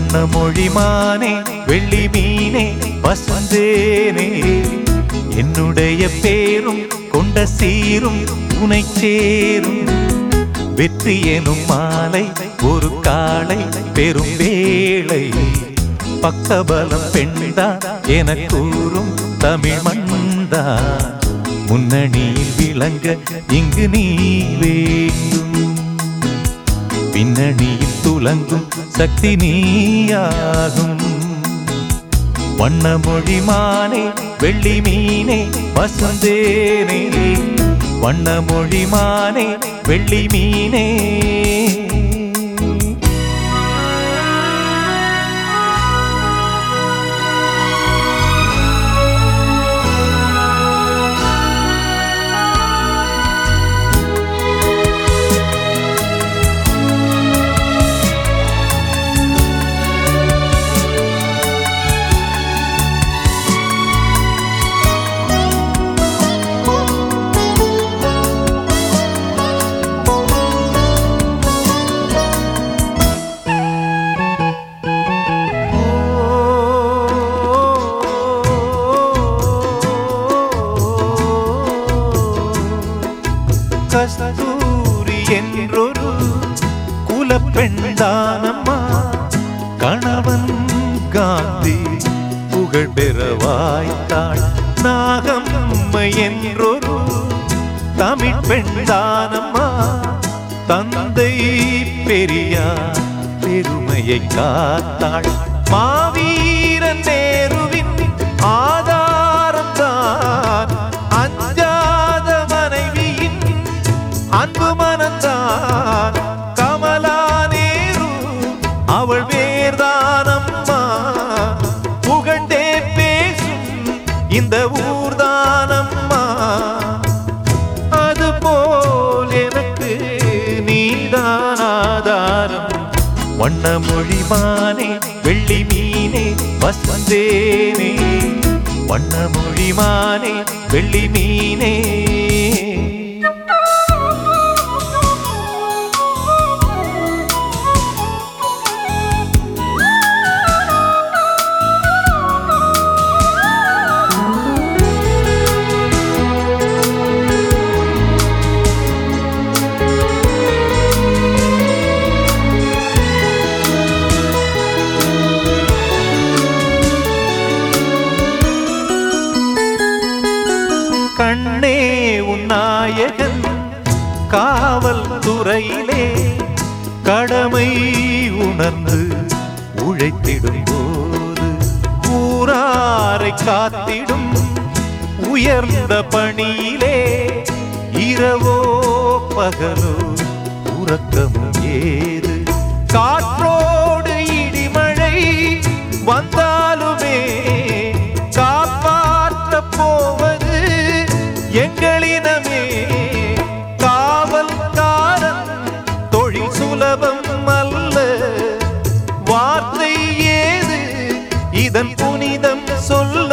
வண்ணமொழிமானே வெள்ளி மீனே வசந்தேனே என்னுடைய பேரும் கொண்ட சீரும் உனை சேரும் வெற்றி எனும் மாலை ஒரு காலை பெரும் வேளை பக்கபலம் பெண்தா என கூறும் தமிழ் மண்தா முன்னணியில் விளங்க இங்கு நீ வேண்டும் பின்னணியில் துலங்கும் சக்தி நீயாகும் வண்ணமொழிமானே வெள்ளி மீனே வசந்தேனே வண்ணமொழிமானே வெள்ளி மீனே கஸ்தூரி என்றொரு குலப்பெண்தானம்மா கணவன் காந்தி புகழ் பெற வாய்த்தாள் நாகம்மை என்றொரு தமிழ் பெண்தானம்மா தந்தை பெரியார் பெருமையை காத்தாள் மாவீரன் நேருவின் ஆதாரம் தான் அஞ்சாத மனைவியின் அன்பு மனந்தான் கமலா நேரு அவள் வேர்தானம்மா புகழ்ந்தே பேசும் இந்த ஊர்தானம்மா அதுபோல் எனக்கு நீதான் ஆதாரம் வண்ணமொழிமானே வெள்ளி மீனே வசந்தேனே வண்ணமொழிமானே வெள்ளி மீனே கண்ணே உன் நாயகன் காவல் துறையிலே கடமை உணர்ந்து உழைத்திடும் போது ஊராரை காத்திடும் உயர்ந்த பணியிலே இரவோ பகலோ உறக்கமும் ஏது காற்றோடு இடிமழை வந்தாலுமே காப்பாற்ற போவது எங்களினமே காவல்காரன் தொழில் சுலபம் அல்ல வார்த்தை ஏது இதன் புனிதம் சொல்ல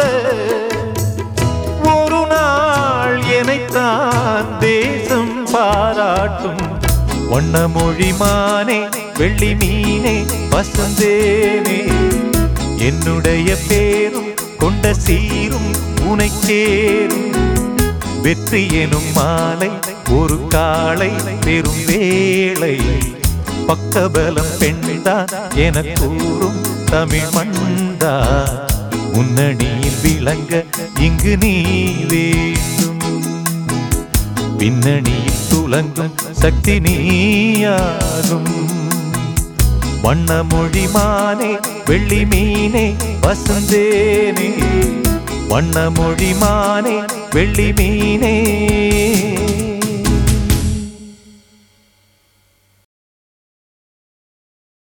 ஒரு நாள் எனைத்தான் தேசம் பாராட்டும் வண்ணமொழிமானே வெள்ளி மீனே வசந்தேனே என்னுடைய பேரும் கொண்ட சீரும் உனை சேரும் வெற்றி எனும் மாலை ஒரு காலை பெரும் வேளை பக்கபலம் பெண்தான் என கூறும் தமிழ் மண்டா முன்னணியில் விளங்க இங்கு நீ வேண்டும் பின்னணியில் துலங்கும் சக்தி நீயாகும் வண்ணமொழிமானே வெள்ளி மீனே வசந்தேனே வண்ணமொழிமானே வெள்ளி மீனே